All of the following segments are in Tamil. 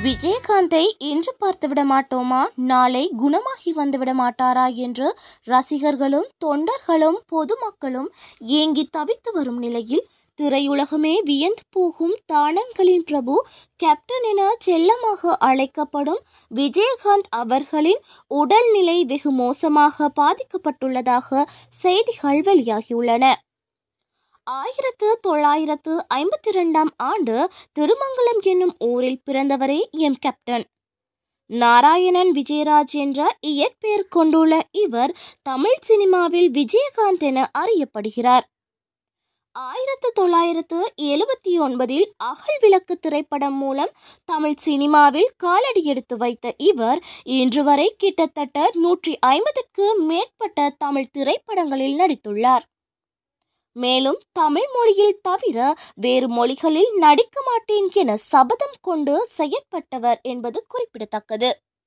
விஜயகாந்தை இன்று பார்த்துவிட மாட்டோமா நாளை குணமாகி வந்துவிட மாட்டாரா என்று ரசிகர்களும் தொண்டர்களும் பொதுமக்களும் ஏங்கி தவித்து வரும் நிலையில் திரையுலகமே வியந்து போகும் தானங்களின் பிரபு கேப்டன் என செல்லமாக அழைக்கப்படும் விஜயகாந்த் அவர்களின் உடல்நிலை வெகு மோசமாக பாதிக்கப்பட்டுள்ளதாக செய்திகள் வெளியாகியுள்ளன ஆயிரத்து தொள்ளாயிரத்து ஐம்பத்தி ரெண்டாம் ஆண்டு திருமங்கலம் என்னும் ஊரில் பிறந்தவரே எம் கேப்டன் நாராயணன் விஜயராஜ் என்ற இயற்பெயர் கொண்டுள்ள இவர் தமிழ் சினிமாவில் விஜயகாந்த் என அறியப்படுகிறார் ஆயிரத்து தொள்ளாயிரத்து எழுபத்தி ஒன்பதில் அகல் விளக்கு திரைப்படம் மூலம் தமிழ் சினிமாவில் காலடி எடுத்து வைத்த இவர் இன்று வரை கிட்டத்தட்ட நூற்றி ஐம்பதுக்கு மேற்பட்ட தமிழ் திரைப்படங்களில் நடித்துள்ளார் மேலும் தமிழ் மொழியில் தவிர வேறு மொழிகளில் நடிக்க மாட்டேன் என சபதம் கொண்டு செயற்பட்டவர் என்பது குறிப்பிடத்தக்கது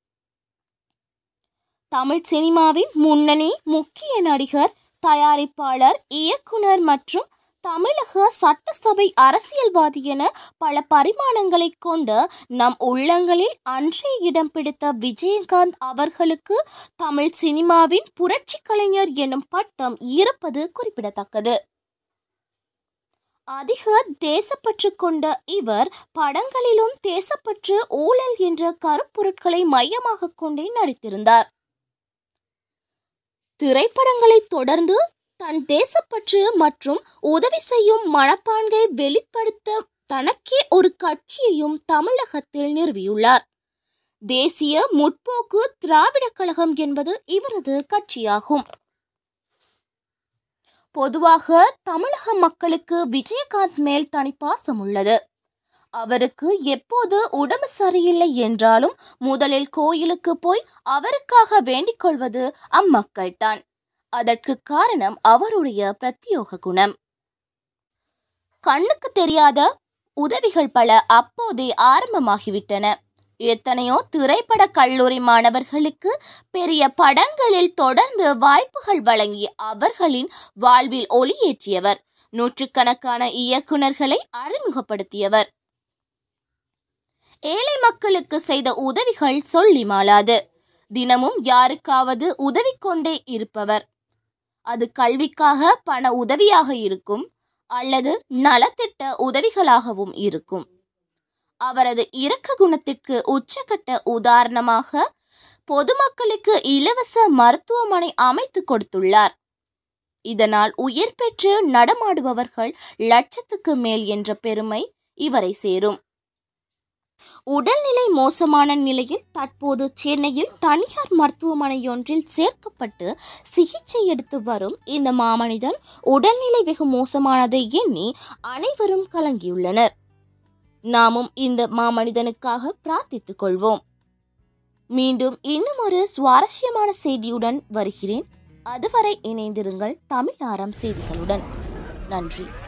தமிழ் சினிமாவின் முன்னணி முக்கிய நடிகர் தயாரிப்பாளர் இயக்குனர் மற்றும் தமிழக சட்டசபை அரசியல்வாதி என பல பரிமாணங்களை கொண்ட நம் உள்ளங்களில் அன்றே இடம் பிடித்த விஜயகாந்த் அவர்களுக்கு தமிழ் சினிமாவின் புரட்சி கலைஞர் எனும் பட்டம் இருப்பது குறிப்பிடத்தக்கது அதிக தேசப்பற்று கொண்ட இவர் படங்களிலும் தேசப்பற்று ஊழல் என்ற கருப்பொருட்களை மையமாக கொண்டே நடித்திருந்தார் திரைப்படங்களை தொடர்ந்து தன் தேசப்பற்று மற்றும் உதவி செய்யும் மனப்பான்கை வெளிப்படுத்த தனக்கே ஒரு கட்சியையும் தமிழகத்தில் நிறுவியுள்ளார் தேசிய முற்போக்கு திராவிட கழகம் என்பது இவரது கட்சியாகும் பொதுவாக தமிழக மக்களுக்கு விஜயகாந்த் மேல் தனி பாசம் உள்ளது அவருக்கு எப்போது உடம்பு சரியில்லை என்றாலும் முதலில் கோயிலுக்கு போய் அவருக்காக வேண்டிக் கொள்வது அம்மக்கள்தான் அதற்கு காரணம் அவருடைய பிரத்யோக குணம் கண்ணுக்கு தெரியாத உதவிகள் பல அப்போதே ஆரம்பமாகிவிட்டன எத்தனையோ திரைப்பட கல்லூரி மாணவர்களுக்கு பெரிய படங்களில் தொடர்ந்து வாய்ப்புகள் வழங்கி அவர்களின் வாழ்வில் ஒளியேற்றியவர் நூற்றுக்கணக்கான இயக்குனர்களை அறிமுகப்படுத்தியவர் ஏழை மக்களுக்கு செய்த உதவிகள் சொல்லி மாளாது தினமும் யாருக்காவது உதவி கொண்டே இருப்பவர் அது கல்விக்காக பண உதவியாக இருக்கும் அல்லது நலத்திட்ட உதவிகளாகவும் இருக்கும் அவரது இரக்க குணத்திற்கு உச்சக்கட்ட உதாரணமாக பொதுமக்களுக்கு இலவச மருத்துவமனை அமைத்து கொடுத்துள்ளார் இதனால் உயிர் பெற்று நடமாடுபவர்கள் லட்சத்துக்கு மேல் என்ற பெருமை இவரை சேரும் உடல்நிலை மோசமான நிலையில் தற்போது சென்னையில் தனியார் மருத்துவமனையொன்றில் சேர்க்கப்பட்டு சிகிச்சை எடுத்து வரும் இந்த மாமனிதன் உடல்நிலை வெகு மோசமானதை எண்ணி அனைவரும் கலங்கியுள்ளனர் நாமும் இந்த மாமனிதனுக்காக பிரார்த்தித்துக் கொள்வோம் மீண்டும் இன்னும் ஒரு சுவாரஸ்யமான செய்தியுடன் வருகிறேன் அதுவரை இணைந்திருங்கள் தமிழ் ஆரம் செய்திகளுடன் நன்றி